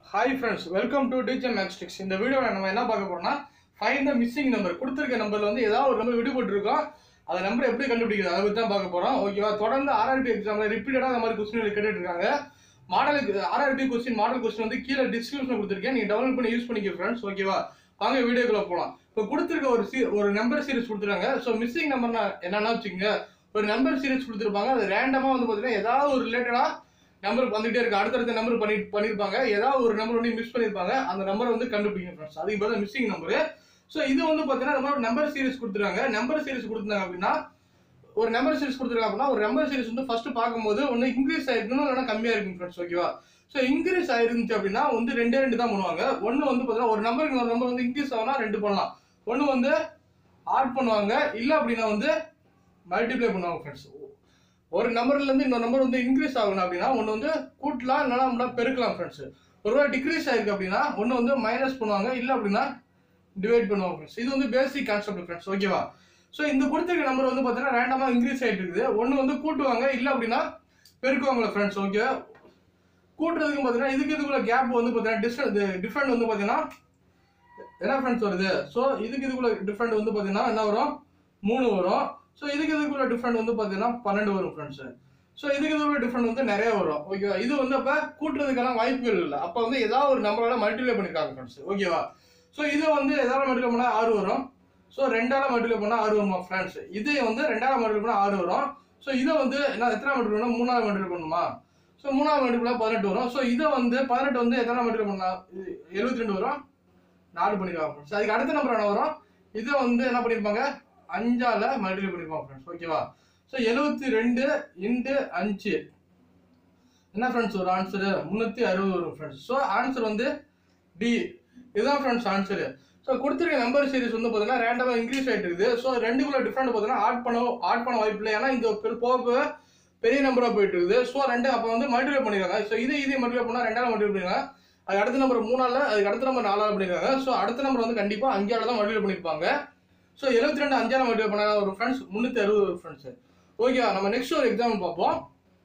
hi friends welcome to DJ Maxtics இந்த வீடியோவில் நம்ம என்ன பார்க்க போறோம்னா ஃபைன் த மிஸ்ஸிங் நம்பர் கொடுத்துருக்க நம்பர்ல வந்து ஏதாவது ஒரு நம்பர் விடுபட்டு இருக்கோம் அந்த நம்பர் எப்படி கண்டுபிடிக்கிறது அதை பற்றி தான் பார்க்க போறோம் ஓகேவா தொடர்ந்து ஆர்ஆர்பி எக்ஸாம்ல ரிப்பீட்டடாக அந்த மாதிரி கொஸ்டின் கேட்டுட்டு இருக்காங்க மாடலுக்கு ஆர்ஆர்பி கொஸ்டின் மாடல் கொஸ்டின் வந்து கீழே டிஸ்கிரிப்ஷன் கொடுத்துருக்கேன் நீங்க டவுன்லோட் பண்ணி யூஸ் பண்ணிக்க ஃப்ரெண்ட்ஸ் ஓகேவா வாங்க வீடியோக்குள்ள போகலாம் இப்போ கொடுத்துருக்க ஒரு சீ ஒரு நம்பர் சீரிஸ் கொடுத்துருக்காங்க ஸோ மிஸ்ஸிங் நம்பர்னா என்னன்னா வச்சுக்கோங்க ஒரு நம்பர் சீரிஸ் கொடுத்துருப்பாங்க அது ரேண்டமாக வந்து பார்த்தீங்கன்னா ஏதாவது ஒரு ரிலேட்டடாக நம்பர் வந்துகிட்டே இருக்கு அடுத்தடுத்த நம்பர் பண்ணி பண்ணிருப்பாங்க ஏதாவது ஒரு நம்பர் வந்து மிஸ் பண்ணிருப்பாங்க அந்த நம்பரை வந்து கண்டுபிடிக்கணும் ஃப்ரெண்ட்ஸ் அதுக்கு பதிலா மிஸ்ஸிங் நம்பர் ஸோ இது வந்து பார்த்தீங்கன்னா நம்ம நம்பர் சீரிஸ் கொடுத்துருக்காங்க நம்பர் சீரிஸ் கொடுத்துருந்தாங்க அப்படின்னா ஒரு நம்பர் சீரிஸ் கொடுத்துருக்காங்க அப்படின்னா ஒரு நம்பர் சீரிஸ் வந்து ஃபர்ஸ்ட் பார்க்கும்போது ஒன்று இன்க்ரீஸ் ஆயிருக்கணும் இல்லைன்னா கம்மியா இருக்கும் ஃப்ரெண்ட்ஸ் ஓகேவா ஸோ இன்க்ரீஸ் ஆயிருந்துச்சு அப்படின்னா வந்து ரெண்டே ரெண்டு தான் பண்ணுவாங்க ஒன்று வந்து பார்த்தீங்கன்னா ஒரு நம்பருக்கு ஒரு நம்பர் வந்து இன்க்ரீஸ் ஆகுனா ரெண்டு பண்ணலாம் ஒன்று வந்து ஆட் பண்ணுவாங்க இல்லை அப்படின்னா வந்து மல்டிப்ளை பண்ணுவாங்க ஃப்ரெண்ட்ஸ் ஒரு நம்பர்ல இருந்து இன்னொரு நம்பர் வந்து இன்க்ரீஸ் ஆகணும் அப்படின்னா ஒன்று வந்து கூட்டலாம் இல்லைனா நம்மளா பெருக்கலாம் ஃப்ரெண்ட்ஸ் ஒருவேளை டிக்ரீஸ் ஆயிருக்கு அப்படின்னா ஒன்று வந்து மைனஸ் பண்ணுவாங்க இல்லை அப்படின்னா டிவைட் பண்ணுவாங்க ஃப்ரெண்ட்ஸ் இது வந்து பேசிக் கான்செப்ட் ஃப்ரெண்ட்ஸ் ஓகேவா ஸோ இந்த கொடுத்துருக்க நம்பர் வந்து பார்த்தீங்கன்னா ரேண்டமாக இன்க்ரீஸ் ஆகிட்டு இருக்குது ஒன்று வந்து கூட்டுவாங்க இல்லை அப்படின்னா பெருக்குவாங்களா ஃப்ரெண்ட்ஸ் ஓகே கூட்டுறதுக்கு பார்த்தீங்கன்னா இதுக்கு இதுக்குள்ள கேப் வந்து பார்த்தீங்கன்னா டிஸ்டன்ஸ் டிஃப்ரெண்ட் வந்து பார்த்தீங்கன்னா என்ன ஃப்ரெண்ட்ஸ் வருது ஸோ இதுக்கு இதுக்குள்ள டிஃப்ரெண்ட் வந்து பார்த்தீங்கன்னா என்ன வரும் மூணு வரும் ஸோ இதுக்கு இதுக்குள்ள டிஃப்ரெண்ட் வந்து பார்த்தீங்கன்னா பன்னெண்டு வரும் ஃப்ரெண்ட்ஸ் ஸோ இதுக்கு இதுக்குள்ள டிஃப்ரெண்ட் வந்து நிறைய வரும் ஓகேவா இது வந்து அப்போ கூட்டுறதுக்கான வாய்ப்புகள் இல்லை அப்போ வந்து ஏதாவது ஒரு நம்பரால மல்டிப்ளை பண்ணிருக்காங்க ஃப்ரெண்ட்ஸ் ஓகேவா ஸோ இது வந்து எதாவது மல்டிப்ளை பண்ணால் ஆறு வரும் ஸோ ரெண்டால மல்டிப்ளை பண்ணால் ஆறு வருமா ஃப்ரெண்ட்ஸ் இது வந்து ரெண்டால மல்டிப்ளை பண்ணால் ஆறு வரும் ஸோ இதை வந்து என்ன எத்தனை மல்டிப்ளை பண்ணணும் மூணாவது மல்டிப்ளை பண்ணுமா ஸோ மூணாவது மல்டிப்ளை பதினெட்டு வரும் ஸோ இதை வந்து பதினெட்டு வந்து எத்தனை மல்டிப்ளை பண்ணா எழுபத்தி ரெண்டு வரும் நாலு பண்ணிருக்காங்க ஃப்ரெண்ட்ஸ் அதுக்கு அடுத்த நம்பர் என்ன வரும் இதை வந்து என்ன பண்ணிருப்பாங்க அஞ்சால மல்டிப்ளை பண்ணிருப்பாங்க ஃப்ரெண்ட்ஸ் ஓகேவா ஸோ எழுபத்தி ரெண்டு இன்ட்டு அஞ்சு என்ன ஃப்ரெண்ட்ஸ் ஒரு ஆன்சரு முந்நூற்றி அறுபது வரும் ஃப்ரெண்ட்ஸ் ஸோ ஆன்சர் வந்து டி இதுதான் ஃப்ரெண்ட்ஸ் ஆன்சரு ஸோ கொடுத்துருக்க நம்பர் சீரிஸ் வந்து பார்த்தீங்கன்னா ரேண்டமாக இன்க்ரீஸ் ஆகிட்டு இருக்குது ஸோ ரெண்டுக்குள்ள டிஃப்ரெண்ட் பார்த்தீங்கன்னா ஆட் பண்ண ஆட் பண்ண வாய்ப்பு இல்லை ஏன்னா இந்த பெரு- போக போக பெரிய நம்பராக போயிட்டு இருக்குது ஸோ ரெண்டு அப்போ வந்து மல்டிப்ளை பண்ணிருக்காங்க ஸோ இது இது மல்டிப்ளை பண்ணால் ரெண்டாவது மல்டிப்ளை பண்ணிருக்காங்க அது அடுத்த நம்பர் மூணால அதுக்கு அடுத்த நம்பர் நாலாவது பண்ணிருக்காங்க ஸோ அடுத்த நம்பர் வந்து கண்டிப்பாக அஞ்சால தான் மல்டிப்ளை பண்ணியிருப்பாங்க ஸோ எழுபத்தி ரெண்டு அஞ்சால மல்டிப்ளை பண்ண ஒரு ஃப்ரெண்ட்ஸ் முந்நூற்றி அறுபது ஒரு ஃப்ரெண்ட்ஸ் ஓகேவா நம்ம நெக்ஸ்ட் ஒரு எக்ஸாம்பிள் பார்ப்போம்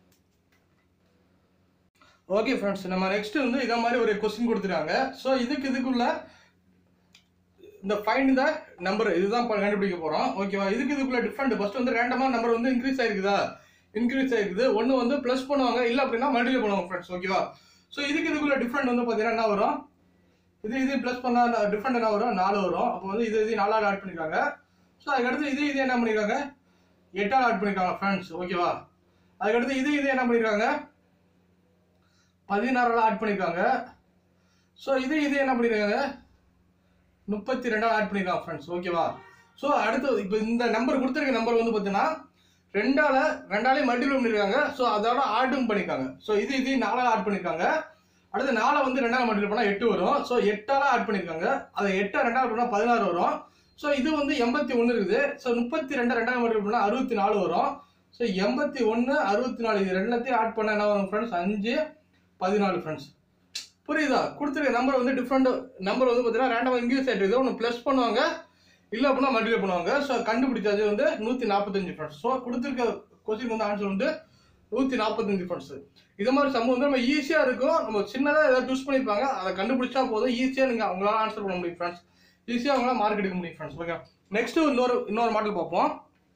ஓகே ஃப்ரெண்ட்ஸ் நம்ம நெக்ஸ்ட் வந்து இதை மாதிரி ஒரு கொஸ்டின் கொடுத்துருக்காங்க ஸோ இதுக்கு இதுக்குள்ள இந்த ஃபைண்ட் த நம்பர் இதுதான் இப்ப கண்டுபிடிக்க போறோம் ஓகேவா இதுக்கு இதுக்குள்ள டிஃப்ரெண்ட் ஃபர்ஸ்ட் வந்து ரேண்டமா நம்பர் வந்து இன்க்ரீஸ் ஆயிருக்குதா இன்க்ரீஸ் ஆயிருக்குது ஒன்று வந்து ப்ளஸ் பண்ணுவாங்க இல்லை அப்படின்னா மல்டிப்ளை பண்ணுவாங்க ஃப்ரெண்ட்ஸ் ஓகேவா ஸோ இதுக்கு இதுக்குள்ள டிஃப்ரெண்ட் வந்து பார்த்தீங்கன்னா என்ன வரும் இது இது ப்ளஸ் பண்ணா டிஃப்ரெண்ட் என்ன வரும் நாலு வரும் அப்போ வந்து இது இது நாலாவது ஆட் பண்ணிருக்காங்க ஸோ அதுக்கடுத்து இது இது என்ன பண்ணிருக்காங்க எட்டாவது ஆட் பண்ணிருக்காங்க ஃப்ரெண்ட்ஸ் ஓகேவா அதுக்கடுத்து இது இது என்ன பண்ணிருக்காங்க பதினாறாவது ஆட் பண்ணிருக்காங்க ஸோ இது இது என்ன பண்ணிருக்காங்க முப்பத்தி ரெண்டாவது ஆட் பண்ணிருக்காங்க ஃப்ரெண்ட்ஸ் ஓகேவா ஸோ அடுத்து இப்போ இந்த நம்பர் கொடுத்துருக்க நம்பர் வந்து பார்த்தீங்கன்னா ரெண்டால ரெண்டாலே மல்டிப்ளை பண்ணிருக்காங்க ஸோ அதோட ஆட்டும் பண்ணிருக்காங்க ஸோ இது இது நாலாவது ஆட் பண்ணிருக்காங்க அடுத்து நாலை வந்து ரெண்டாவது மல்டிப்ளை பண்ணால் எட்டு வரும் ஸோ எட்டால ஆட் பண்ணிருக்காங்க அதை எட்டை ரெண்டாவது பண்ணால் பதினாறு வரும் ஸோ இது வந்து எண்பத்தி ஒன்று இருக்குது ஸோ முப்பத்தி ரெண்டு ரெண்டாவது மல்டிப்ளை பண்ணால் அறுபத்தி நாலு வரும் ஸோ எண்பத்தி ஒன்று அறுபத்தி நாலு இது ரெண்டுத்தையும் ஆட் பண்ண என்ன வரும் ஃப்ரெண்ட்ஸ் அஞ்சு பதினாலு ஃப்ரெண்ட்ஸ் புரியுதா கொடுத்துருக்க நம்பர் வந்து டிஃப்ரெண்ட் நம்பர் வந்து பார்த்தீங்கன்னா ரேண்டமாக இன்க்ரீஸ் ஆகிட்டு இருக்குது ஒன்று ப்ளஸ் பண்ணுவாங்க இல்லை அப்படின்னா மல்டிப்ளை பண்ணுவாங்க ஸோ கண்டுபிடிச்சது வந்து நூற்றி நாற்பத்தஞ்சு ஃப்ரெண்ட்ஸ் ஸோ கொடுத்துருக்க கொஸ்டின் வந்து ஆன்சர் வந்து நூற்றி நாற்பத்தஞ்சு ஃப்ரெண்ட்ஸ் இது மாதிரி சம்பவம் வந்து நம்ம ஈஸியாக இருக்கும் நம்ம சின்னதாக ஏதாவது சூஸ் பண்ணியிருப்பாங்க அதை கண்டுபிடிச்சா போதும் ஈஸியாக நீங்கள் அவங்களால ஆன்சர் பண்ண முடியும் ஃப்ரெண்ட்ஸ் ஈஸியாக அவங்களால மார்க் எடுக்க முடியும் ஃப்ரெண்ட்ஸ் ஓகே நெக்ஸ்ட் இன்னொரு இன்னொரு மாடல் பார்ப்போம்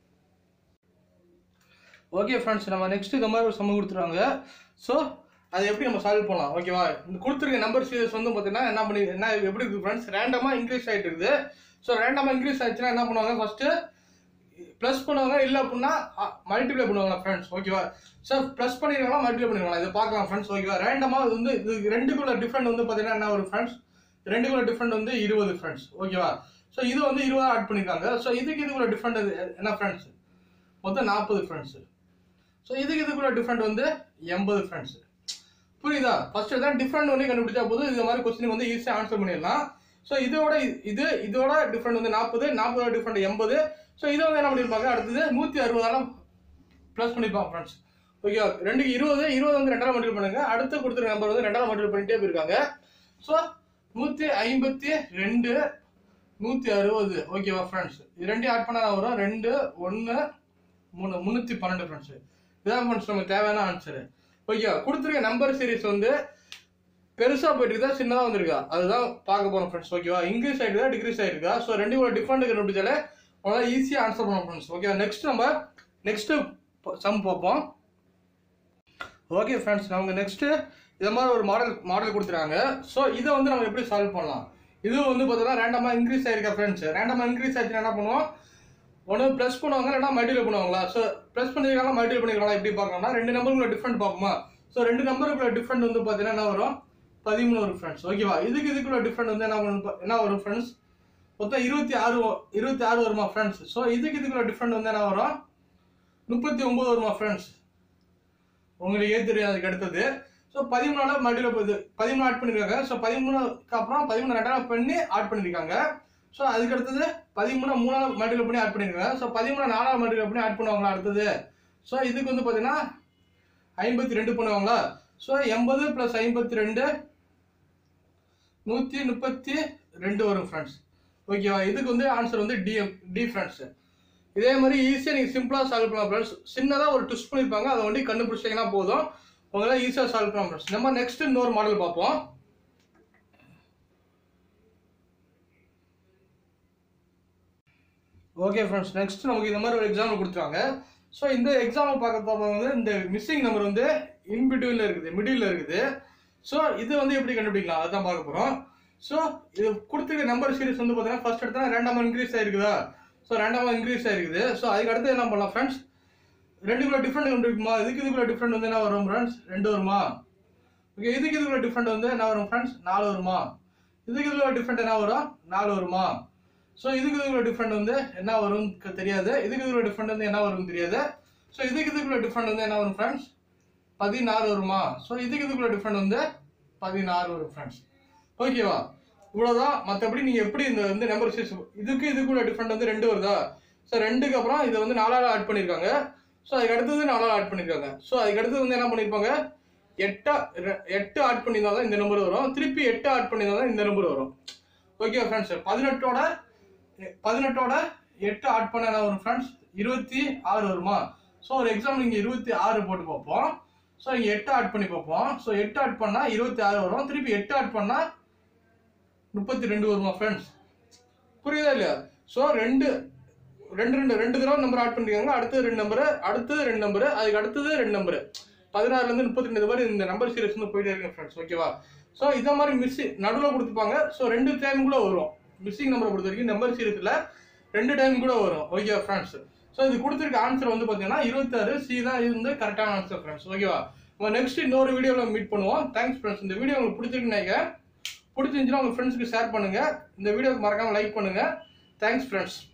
ஓகே ஃப்ரெண்ட்ஸ் நம்ம நெக்ஸ்ட் இந்த மாதிரி ஒரு சம்ம கொடுத்துருவாங்க ஸோ அதை எப்படி நம்ம சால்வ் பண்ணலாம் ஓகேவா இந்த கொடுத்துருக்க நம்பர் சீரியஸ் வந்து பார்த்தீங்கன்னா என்ன பண்ணி என்ன எப்படி இருக்குது ஃப்ரெண்ட்ஸ் ரேண்டமாக இன்க்ரீஸ் ஆகிட்டு இருக்குது ஸோ ரேண்டமாக இன்க்ரீஸ் ஆயிடுச்சுன்னா என்ன பண்ணுவாங்க ஃபர்ஸ்ட்டு ப்ளஸ் பண்ணுவாங்க இல்லை அப்படின்னா மல்டிப்ளை பண்ணுவாங்க ஃப்ரெண்ட்ஸ் ஓகேவா ஸோ ப்ளஸ் பண்ணிருக்காங்களா மல்டிப்ளை பண்ணிருக்காங்களா இதை பார்க்கலாம் ஃப்ரெண்ட்ஸ் ஓகேவா ரேண்டமாக இது வந்து இது ரெண்டுக்குள்ள டிஃப்ரெண்ட் வந்து பார்த்தீங்கன்னா என்ன ஒரு ஃப்ரெண்ட்ஸ் ரெண்டுக்குள்ள டிஃப்ரெண்ட் வந்து இருபது ஃப்ரெண்ட்ஸ் ஓகேவா ஸோ இது வந்து இருபது ஆட் பண்ணிருக்காங்க ஸோ இதுக்கு இதுக்குள்ள டிஃப்ரெண்ட் என்ன ஃப்ரெண்ட்ஸ் மொத்தம் நாற்பது ஃப்ரெண்ட்ஸ் ஸோ இதுக்கு இதுக்குள்ள டிஃப்ரெண்ட் வந்து எண்பது ஃப்ரெண்ட்ஸ் புரியுதா ஃபர்ஸ்ட் தான் டிஃப்ரெண்ட் ஒன்று கண்டுபிடிச்சா போதும் இந்த மாதிரி கொஸ்டின் வந்து ஈஸியாக ஆன்சர் பண்ணிடலாம் ஸோ இதோட இது இதோட டிஃப்ரெண்ட் வந்து நாற்பது நாற்பதோட டிஃப்ரெண்ட் எண்பது ஸோ இதை வந்து என்ன பண்ணியிருப்பாங்க அடுத்தது நூற்றி அறுபதாலும் ப்ளஸ் பண்ணியிருப்பாங்க ஃப்ரெண்ட்ஸ் ஓகே ரெண்டுக்கு இருபது இருபது வந்து ரெண்டாவது மல்டிபிள் பண்ணுங்க அடுத்து கொடுத்துருக்க நம்பர் வந்து ரெண்டாவது மல்டிபிள் பண்ணிட்டே போயிருக்காங்க ஸோ நூற்றி ஐம்பத்தி ரெண்டு நூற்றி அறுபது ஓகேவா ஃப்ரெண்ட்ஸ் இது ரெண்டையும் ஆட் பண்ணால் வரும் ரெண்டு ஒன்று மூணு முந்நூற்றி பன்னெண்டு ஃப்ரெண்ட்ஸ் இதான் ஃப்ரெண்ட்ஸ் நமக்கு தேவையான ஆன்சரு ஓகே கொடுத்துருக்க நம்பர் சீரிஸ் வந்து பெருசா போயிட்டு இருக்கா சின்னதா வந்திருக்கா அதுதான் பார்க்க போறோம் ஃப்ரெண்ட்ஸ் ஓகேவா இன்க்ரீஸ் ஆயிருக்கா டிக்ரீஸ் ஆயிருக்கா ஸோ ரெண்டு கூட டிஃபரெண்ட் கண்டுபிடிச்சாலே உங்களால் ஈஸியாக ஆன்சர் பண்ண ஃப்ரெண்ட்ஸ் ஓகேவா நெக்ஸ்ட் நம்ம நெக்ஸ்ட் சம் பார்ப்போம் ஓகே ஃப்ரெண்ட்ஸ் நமக்கு நெக்ஸ்ட் இது மாதிரி ஒரு மாடல் மாடல் கொடுத்துருக்காங்க ஸோ இதை வந்து நம்ம எப்படி சால்வ் பண்ணலாம் இது வந்து பார்த்தீங்கன்னா ரேண்டமாக இன்க்ரீஸ் ஆயிருக்கா ஃப்ரெண்ட்ஸ் ரேண்டமாக இன்க்ரீஸ் ஆச்சுன்னா என்ன பண்ணுவோம் ஒன்று ப்ளஸ் பண்ணுவாங்க இல்லைனா மல்டிபிள் பண்ணுவாங்களா ஸோ ப்ளஸ் பண்ணிருக்காங்களா மல்டிபிள் பண்ணிருக்காங்களா எப்படி பார்க்கணும்னா ரெண்டு நம்பருக்குள்ள டிஃப்ரெண்ட் பார்க்குமா ஸோ ரெண்டு நம்பருக்குள்ள டிஃப்ரெண்ட் வந்து பார்த்தீங்கன்னா என்ன வரும் பதிமூணு வரும் ஃப்ரெண்ட்ஸ் ஓகேவா இதுக்கு இதுக்குள்ள டிஃப்ரெண்ட் வந்து என்ன வரும் பா- என்ன வரும் ஃப்ரெண்ட்ஸ் மொத்தம் இருபத்தி ஆறு வ- இருபத்தி ஆறு வருமா ஃப்ரெண்ட்ஸ் ஸோ இதுக்கு இதுக்குள்ள டிஃப்ரெண்ட் வந்து என்ன வரும் முப்பத்தி ஒன்பது வருமா ஃப்ரெண்ட்ஸ் உங்களுக்கே தெரியும் அதுக்கு அடுத்தது ஸோ பதிமூணால மறுபடியும் போகுது பதிமூணு ஆட் பண்ணிருக்காங்க ஸோ பதிமூணுக்கு அப்புறம் பதிமூணு ரெண்டாவது பண்ணி ஆட் பண்ணிருக்காங்க ஸோ அதுக்கு அடுத்தது பதிமூணு மூணாவது மல்டிபிள் பண்ணி ஆட் பண்ணிருக்காங்க ஸோ பதிமூணு நாலாவது மல்டிபிள் பண்ணி ஆட் பண்ணுவாங்களா அடுத்தது ஸோ இதுக்கு வந்து பார்த்தீங்கன்னா ஐம்பத்தி ரெண்டு பண்ணுவாங்களா ஸோ எண்பது ப்ளஸ் ஐம்பத்தி ரெண்டு நூற்றி முப்பத்தி ரெண்டு வரும் ஃப்ரெண்ட்ஸ் ஓகேவா இதுக்கு வந்து ஆன்சர் வந்து டி டி ஃப்ரெண்ட்ஸ் இதே மாதிரி ஈஸியாக நீங்கள் சிம்பிளாக சால்வ் பண்ணலாம் ஃப்ரெண்ட்ஸ் சின்னதாக ஒரு ட்விஸ்ட் பண்ணியிருப்பாங்க அதை வந்து கண்டுபிடிச்சிங்கன்னா போதும் உங்களால் ஈஸியாக சால்வ் பண்ணலாம் ஃப்ரெண்ட்ஸ் நம்ம நெக்ஸ்ட் இன்னொரு மாடல் பார்ப்போம் ஓகே ஃப்ரெண்ட்ஸ் நெக்ஸ்ட் நமக்கு இந்த மாதிரி ஒரு எக்ஸாம்பிள் கொடுத்துருவாங்க ஸோ இந்த எக்ஸாம்பிள் பார்க்க வந்து இந்த மிஸ்ஸிங் நம்பர் வந்து இன் பிட்வீனில் இருக்குது மிடில் இருக்குது ஸோ இது வந்து எப்படி கண்டுபிடிக்கலாம் அதுதான் பார்க்க போகிறோம் ஸோ இது கொடுத்துருக்க நம்பர் சீரிஸ் வந்து பார்த்தீங்கன்னா ஃபர்ஸ்ட் எடுத்தா ரெண்டாம் இன்க்ரீஸ் ஆயிருக்குதா ஸோ ரெண்டாம் இன்க்ரீஸ் ஆயிருக்குது ஸோ அதுக்கு அடுத்து என்ன பண்ணலாம் ஃப்ரெண்ட்ஸ் ரெண்டுக்குள்ள டிஃப்ரெண்ட் கண்டுபிடிக்குமா இதுக்கு இதுக்குள்ள டிஃப்ரெண்ட் வந்து என்ன வரும் ஃப்ரெண்ட்ஸ் ரெண்டு வருமா ஓகே இதுக்கு இதுக்குள்ள டிஃப்ரெண்ட் வந்து என்ன வரும் ஃப்ரெண்ட்ஸ் நாலு வருமா இதுக்கு இதுக்குள்ள டிஃப்ரெண்ட் என்ன வரும் நாலு வருமா ஸோ இதுக்கு இதுக்குள்ள டிஃப்ரெண்ட் வந்து என்ன வரும் தெரியாது இதுக்கு இதுக்குள்ள டிஃப்ரெண்ட் வந்து என்ன வரும் தெரியாது ஸோ இதுக்கு இதுக்குள்ள டிஃப்ரெண்ட் வந்து என்ன வரும் ஃப்ரெண்ட்ஸ் பதினாறு வருமா ஸோ இதுக்கு இதுக்குள்ள டிஃப்ரெண்ட் வந்து பதினாறு வரும் ஃப்ரெண்ட்ஸ் ஓகேவா இவ்வளோதான் மற்றபடி நீங்கள் எப்படி இந்த வந்து நம்பர் சீஸ் இதுக்கு இதுக்குள்ள டிஃப்ரெண்ட் வந்து ரெண்டு வருதா ஸோ ரெண்டுக்கு அப்புறம் இதை வந்து நாலாவது ஆட் பண்ணியிருக்காங்க ஸோ அதுக்கு அடுத்தது நாலாவது ஆட் பண்ணியிருக்காங்க ஸோ அதுக்கு அடுத்தது வந்து என்ன பண்ணியிருப்பாங்க எட்டா ரெ- எட்டு ஆட் பண்ணியிருந்தா தான் இந்த நம்பர் வரும் திருப்பி எட்டு ஆட் பண்ணியிருந்தா தான் இந்த நம்பர் வரும் ஓகே ஃப்ரெண்ட்ஸ் பதினெட்டோட பதினெட்டோட எட்டு ஆட் பண்ண என்ன வரும் ஃப்ரெண்ட்ஸ் இருபத்தி ஆறு வருமா ஸோ ஒரு எக்ஸாம்பிள் இங்கே இருபத்தி ஆறு போட்டு பார்ப்போம் ஸோ இங்கே எட்டு ஆட் பண்ணி பார்ப்போம் ஸோ எட்டு ஆட் பண்ணால் இருபத்தி ஆறு வரும் திருப்பி எட்டு ஆட் பண்ணால் முப்பத்தி ரெண்டு வருமா ஃப்ரெண்ட்ஸ் புரியுதா இல்லையா ஸோ ரெண்டு ரெண்டு ரெண்டு ரெண்டு தடவை நம்பர் ஆட் பண்ணிருக்காங்க அடுத்தது ரெண்டு நம்பர் அடுத்தது ரெண்டு நம்பர் அதுக்கு அடுத்தது ரெண்டு நம்பர் பதினாறுலேருந்து முப்பத்தி ரெண்டு மாதிரி இந்த நம்பர் சீரிஸ் வந்து போயிட்டே இருக்கு ஃப்ரெண்ட்ஸ் ஓகேவா ஸோ இந்த மாதிரி மிஸ் நடுவில் கொடுத்துப்பாங்க ஸோ ரெண்டு டைம் கூட வரும் மிஸ்ஸிங் நம்பரை பொறுத்த வரைக்கும் நம்பர் சீரிஸில் ரெண்டு டைம் கூட வரும் ஓகேவா ஃப்ரெண்ட்ஸ் ஸோ இது கொடுத்துருக்க ஆன்சர் வந்து பார்த்தீங்கன்னா இருபத்தாறு சி தான் இது வந்து கரெக்டான ஆன்சர் ஃப்ரெண்ட்ஸ் ஓகேவா நம்ம நெக்ஸ்ட் இன்னொரு வீடியோவில் மீட் பண்ணுவோம் தேங்க்ஸ் ஃப்ரெண்ட்ஸ் இந்த வீடியோ உங்களுக்கு பிடிச்சிருக்குன்னு நினைக்கிறேன் பிடிச்சிருந்துச்சுன்னா உங்கள் ஃப்ரெண்ட்ஸ்க்கு ஷேர் பண்ணுங்கள் இந்த வீடியோக்கு மறக்காமல் லைக் பண்ணுங்கள் தேங்க்ஸ் ஃப்ரெண்ட்ஸ்